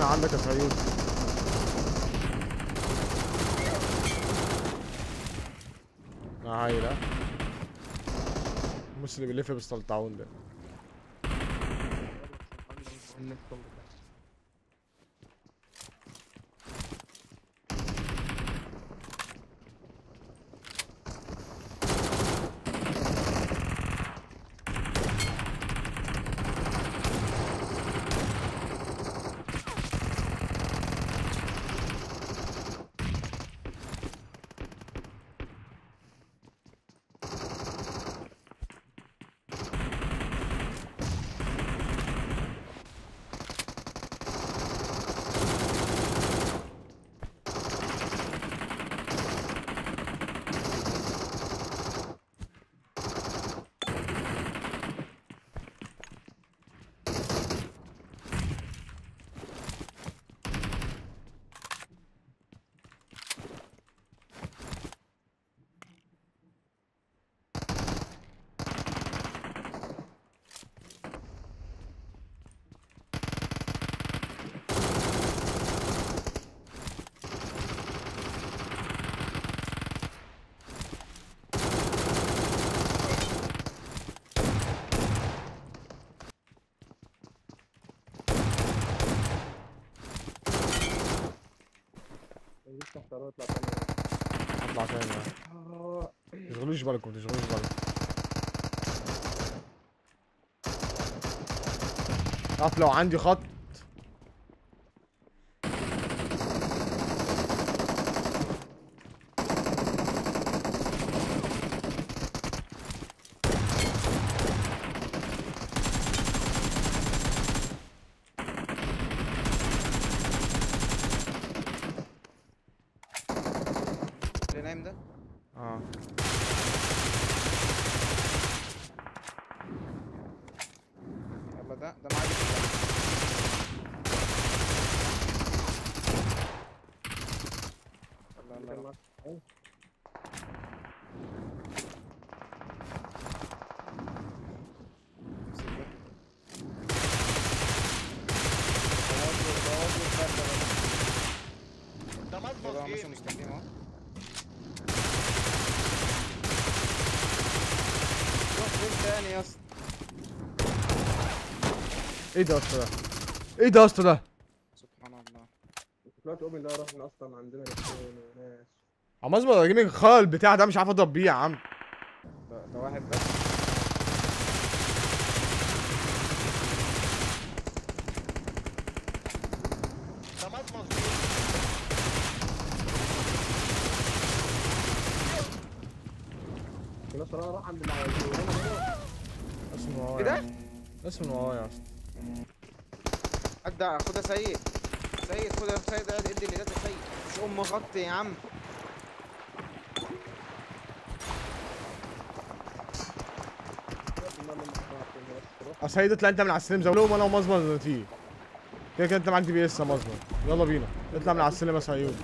هنا عندك يا سيود هايلة المس اللي بيلف بالسلطعون ده لسه اختاروا يطلع تاني اطلع تاني آه. تشغلوش بالكم تشغلوش بالكم تعرف لو عندي خط اللي نايم ده اه يلا ده ده معايا في الجنة. يلا يلا يلا. امسك ده. بوظ- بوظ الفردة بقى. ده ده مصمص بقى ماشي جيمي مستقيم اهو روح فين تاني يا اسطى ايه ده يا اسطى ده ايه ده يا اسطى ده سبحان الله دلوقتي اوبن ده رحنا اصلا عندنا الاثنين وناس عم اظبط جيمنج خال البتاع ده مش عارف اضرب بيه يا عم ده, ده واحد بس ده مصمص جيمي في ناس ورانا راح عند اللي ورانا اسمه هو ايه ده؟ اسمه هو يا اسطى عدى خدها سيد سيد خدها سيد ادي ادي اللي ده سيد مش ام غطي يا عم يا سيد اطلع انت من على السلم زولهم انا ومظبط نتيجه كده كده انت معاك دي بي اس يا مظبط يلا بينا اطلع من على السلم يا سيود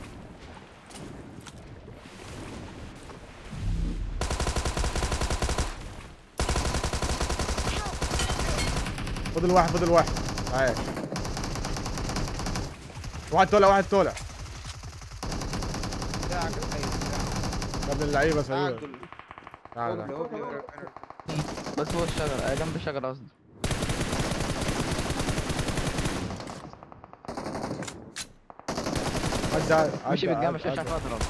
فاضل واحد فاضل واحد عايش واحد طالع واحد طالع بتاعك يا سيد بتاعك. يا ابن اللعيبه يا تعال سيود كله تعال هوبلي تعال. هوبلي ورا- ورا. بس هو الشجرة آه، جنب الشجرة قصدي عدى عدى مشي بالجنب عدى- مش عارف عدى. اضرب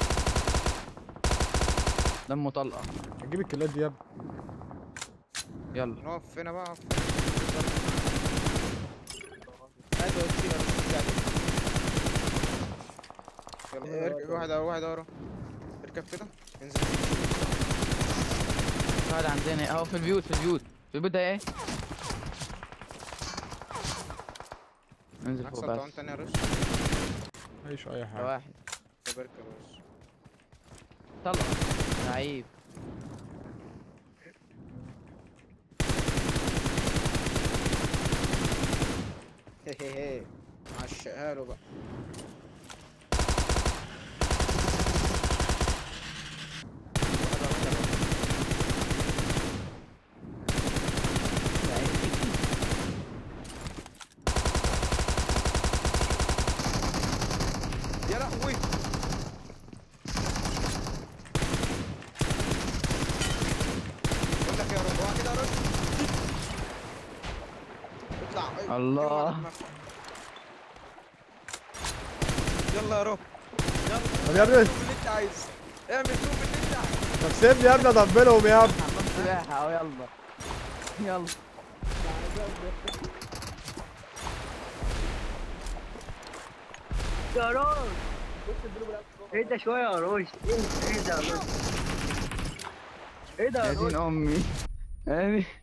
دمه طلقة هتجيب الكلات دي يا ابني يلا نقف هنا بقى ايوه كتير يلا اركب واحد اهو واحد اهو اركب كده انزل واحد عندنا اهو في البيوت في البيوت في البيوت ده ايه انزل معاك فوق سلطعون بس تاني يا رش مفيش اي ده حاجه واحد طب اركب يا رش طلقة لعيب هي هي هي عشقها له بقى الله يلا يا روب يلا طب يا ابني شوف اللي انت عايزه اعمل شوف اللي انت عايزه طب سيبني يا ابني اطبلهم يا ابني حمام سباحة اهو يلا يلا يا روش ايه ده شويه يا روش ايه ايه ده يا روش ايه ده يا يا روش دين امي يعني